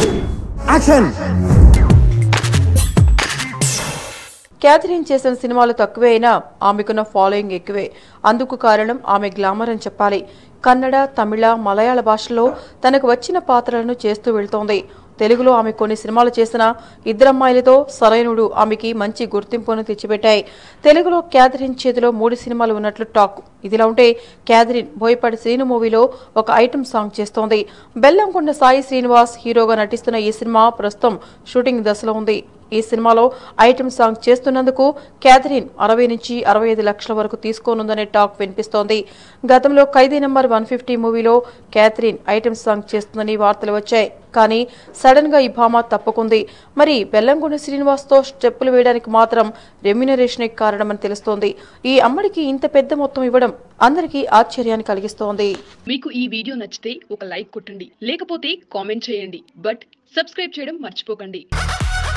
action Catherine చేసిన సినిమాలు తక్కువే అయినా ఆమెకున్న ఫాలోయింగ్ ఎక్కువే అందుకు కారణం ఆమె గ్లామర్ అని చెప్పాలి కన్నడ తమిళ మలయాళ భాషల్లో తనకు వచ్చిన పాత్రలను చేస్తూ వెళ్తోంది తెలుగులో ఆమె కొన్ని సినిమాలు చేసిన ఇద్దరమ్మాయిలతో సరైనుడు ఆమెకి మంచి గుర్తింపును తెచ్చిపెట్టాయి తెలుగులో క్యాథరిన్ చేతిలో మూడు సినిమాలు ఉన్నట్లు టాక్ ఇదిలా ఉంటే క్యాథరిన్ బోయపాటి శ్రీను మూవీలో ఒక ఐటమ్ సాంగ్ చేస్తోంది బెల్లంకొండ సాయి శ్రీనివాస్ హీరోగా నటిస్తున్న ఈ సినిమా ప్రస్తుతం షూటింగ్ దశలో ఉంది ఈ సినిమాలో ఐటమ్ సాంగ్ చేస్తున్నందుకు క్యాథరిన్ అరవై నుంచి అరవై ఐదు లక్షల వరకు తీసుకోనుందనే టాక్ వినిపిస్తోంది గతంలో ఖైదీ నెంబర్ వన్ ఫిఫ్టీ మూవీలో క్యాథరిన్ ఐటమ్ సాంగ్ చేస్తుందని వార్తలు వచ్చాయి కానీ సడన్ గా ఈ భామ తప్పుకుంది మరి బెల్లంకొండ శ్రీనివాస్తో స్టెప్పులు వేయడానికి మాత్రం రెమ్యునరేషన్ కారణమని తెలుస్తోంది ఈ అమ్మడికి ఇంత పెద్ద మొత్తం ఇవ్వడం అందరికీ ఆశ్చర్యాన్ని కలిగిస్తోంది మీకు ఈ వీడియో నచ్చితే ఒక లైక్ కొట్టండి లేకపోతే కామెంట్ చేయండి బట్ సబ్స్క్రైబ్ చేయడం మర్చిపోకండి